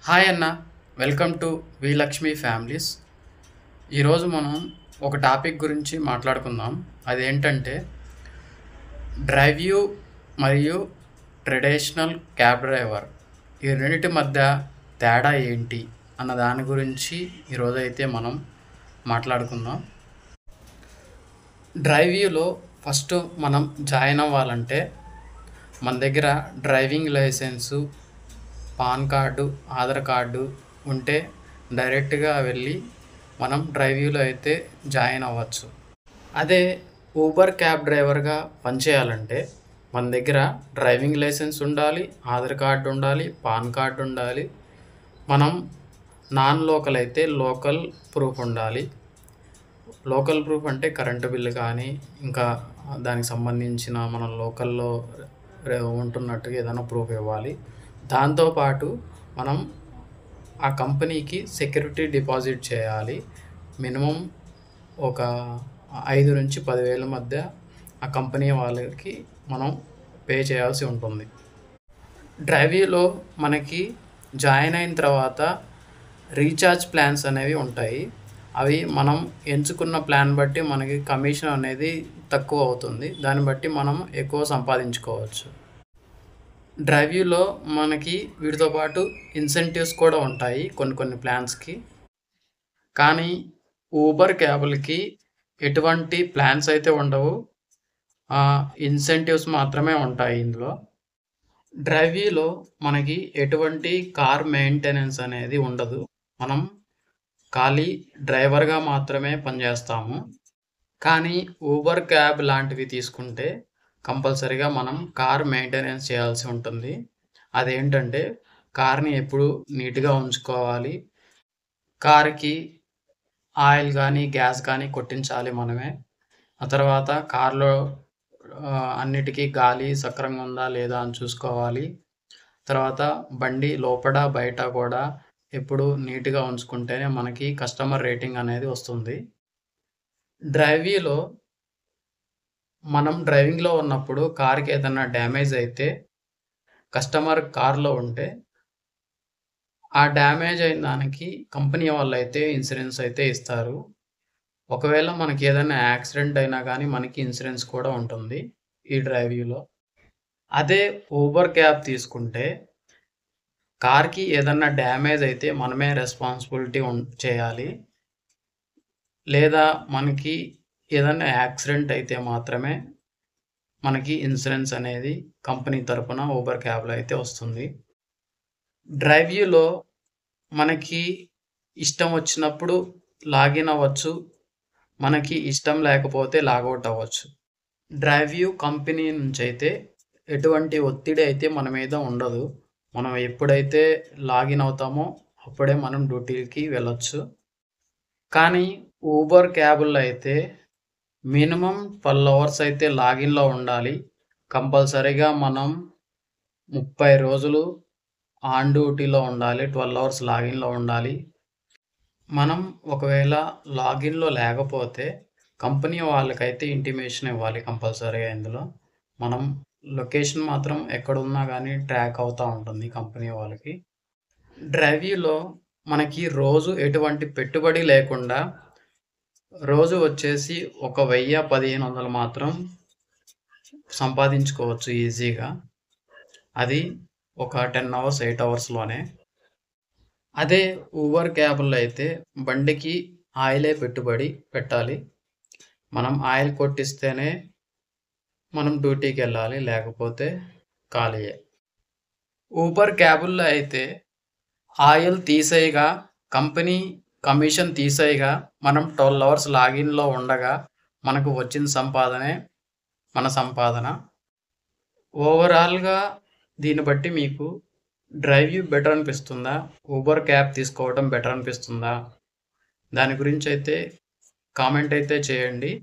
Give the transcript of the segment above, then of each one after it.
hi అన్న welcome to V Lakshmi families ఈరోజు మనం ఒక టాపిక్ గురించి మాట్లాడుకుందాం అదేంటంటే డ్రైవ్ యూ మరియు ట్రెడిషనల్ క్యాబ్ డ్రైవర్ ఈ రెండింటి మధ్య తేడా ఏంటి అన్న దాని గురించి ఈరోజు అయితే మనం మాట్లాడుకుందాం డ్రైవ్ యూలో ఫస్ట్ మనం జాయిన్ అవ్వాలంటే మన దగ్గర driving license pan card Aadhaar card ఉంటే డైరెక్ట్గా వెళ్ళి మనం డ్రైవ్యూలో అయితే జాయిన్ అవ్వచ్చు అదే ఊబర్ క్యాబ్ డ్రైవర్గా పనిచేయాలంటే మన దగ్గర డ్రైవింగ్ లైసెన్స్ ఉండాలి ఆధార్ కార్డు ఉండాలి పాన్ కార్డు ఉండాలి మనం నాన్ లోకల్ అయితే లోకల్ ప్రూఫ్ ఉండాలి లోకల్ ప్రూఫ్ అంటే కరెంటు బిల్లు కానీ ఇంకా దానికి సంబంధించిన మన లోకల్లో రే- ఉంటున్నట్టుగా ఏదైనా ప్రూఫ్ ఇవ్వాలి దాంతోపాటు మనం ఆ కంపెనీకి సెక్యూరిటీ డిపాజిట్ చేయాలి మినిమం ఒక ఐదు నుంచి పదివేల మధ్య ఆ కంపెనీ వాళ్ళకి మనం పే చేయాల్సి ఉంటుంది డ్రైవీలో మనకి జాయిన్ అయిన తర్వాత రీఛార్జ్ ప్లాన్స్ అనేవి ఉంటాయి అవి మనం ఎంచుకున్న ప్లాన్ బట్టి మనకి కమిషన్ అనేది తక్కువ అవుతుంది దాన్ని బట్టి మనం ఎక్కువ సంపాదించుకోవచ్చు డ్రైవ్యూలో మనకి వీటితో పాటు ఇన్సెంటివ్స్ కూడా ఉంటాయి కొన్ని కొన్ని ప్లాన్స్కి కానీ ఊబర్ క్యాబులకి ఎటువంటి ప్లాన్స్ అయితే ఉండవు ఇన్సెంటివ్స్ మాత్రమే ఉంటాయి ఇందులో డ్రైవ్యూలో మనకి ఎటువంటి కార్ మెయింటెనెన్స్ అనేది ఉండదు మనం ఖాళీ డ్రైవర్గా మాత్రమే పనిచేస్తాము కానీ ఊబర్ క్యాబ్ లాంటివి తీసుకుంటే కంపల్సరీగా మనం కార్ మెయింటెనెన్స్ చేయాల్సి ఉంటుంది అదేంటంటే కార్ని ఎప్పుడు నీట్గా ఉంచుకోవాలి కార్కి ఆయిల్ కానీ గ్యాస్ కానీ కొట్టించాలి మనమే ఆ తర్వాత కార్లో ఆ, అన్నిటికీ గాలి సక్రంగా ఉందా లేదా అని చూసుకోవాలి తర్వాత బండి లోపల బయట కూడా ఎప్పుడు నీట్గా ఉంచుకుంటేనే మనకి కస్టమర్ రేటింగ్ అనేది వస్తుంది డ్రైవీలో మనం డ్రైవింగ్లో ఉన్నప్పుడు కార్కి ఏదైనా డ్యామేజ్ అయితే కస్టమర్ కార్లో ఉంటే ఆ డ్యామేజ్ అయిన దానికి కంపెనీ వాళ్ళు అయితే ఇన్సూరెన్స్ అయితే ఇస్తారు ఒకవేళ మనకి ఏదైనా యాక్సిడెంట్ అయినా కానీ మనకి ఇన్సూరెన్స్ కూడా ఉంటుంది ఈ డ్రైవ్యూలో అదే ఊబర్ క్యాబ్ తీసుకుంటే కార్కి ఏదన్నా డ్యామేజ్ అయితే మనమే రెస్పాన్సిబిలిటీ ఉం- చేయాలి లేదా మనకి ఏదైనా యాక్సిడెంట్ అయితే మాత్రమే మనకి ఇన్సూరెన్స్ అనేది కంపెనీ తరపున ఊబర్ క్యాబ్లో అయితే వస్తుంది డ్రైవ్యూలో మనకి ఇష్టం వచ్చినప్పుడు లాగిన్ అవ్వచ్చు మనకి ఇష్టం లేకపోతే లాగౌట్ అవ్వచ్చు డ్రైవ్యూ కంపెనీ నుంచి అయితే ఎటువంటి ఒత్తిడి అయితే మన మీద ఉండదు మనం ఎప్పుడైతే లాగిన్ అవుతామో అప్పుడే మనం డ్యూటీకి వెళ్ళొచ్చు కానీ ఊబర్ క్యాబుల్లో అయితే మినిమం ట్వెల్వ్ అవర్స్ అయితే లాగిన్లో ఉండాలి కంపల్సరీగా మనం ముప్పై రోజులు ఆన్ డ్యూటీలో ఉండాలి ట్వెల్వ్ అవర్స్ లాగిన్లో ఉండాలి మనం ఒకవేళ లాగిన్లో లేకపోతే కంపెనీ వాళ్ళకైతే ఇంటిమేషన్ ఇవ్వాలి కంపల్సరీగా ఇందులో మనం లొకేషన్ మాత్రం ఎక్కడున్నా కానీ ట్రాక్ అవుతూ ఉంటుంది కంపెనీ వాళ్ళకి డ్రైవ్యూలో మనకి రోజు ఎటువంటి పెట్టుబడి లేకుండా రోజు వచ్చేసి ఒక వెయ్యి పదిహేను వందలు మాత్రం సంపాదించుకోవచ్చు ఈజీగా అది ఒక టెన్ అవర్స్ ఎయిట్ అవర్స్లోనే అదే ఊబర్ క్యాబ్లో అయితే బండికి ఆయిలే పెట్టుబడి పెట్టాలి మనం ఆయిల్ కొట్టిస్తేనే మనం డ్యూటీకి వెళ్ళాలి లేకపోతే ఖాళీయే ఊబర్ క్యాబుల్లో అయితే ఆయిల్ తీసేయగా కంపెనీ కమిషన్ తీసేయగా మనం ట్వెల్వ్ అవర్స్ లాగిన్లో ఉండగా మనకు వచ్చిన సంపాదనే మన సంపాదన ఓవరాల్గా దీన్ని బట్టి మీకు డ్రైవ్ యూ బెటర్ అనిపిస్తుందా ఊబర్ క్యాబ్ తీసుకోవడం బెటర్ అనిపిస్తుందా దాని గురించి అయితే కామెంట్ అయితే చేయండి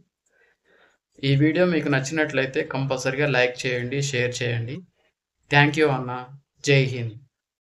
ఈ వీడియో మీకు నచ్చినట్లయితే కంపల్సరిగా లైక్ చేయండి షేర్ చేయండి థ్యాంక్ యూ అన్న జై హింద్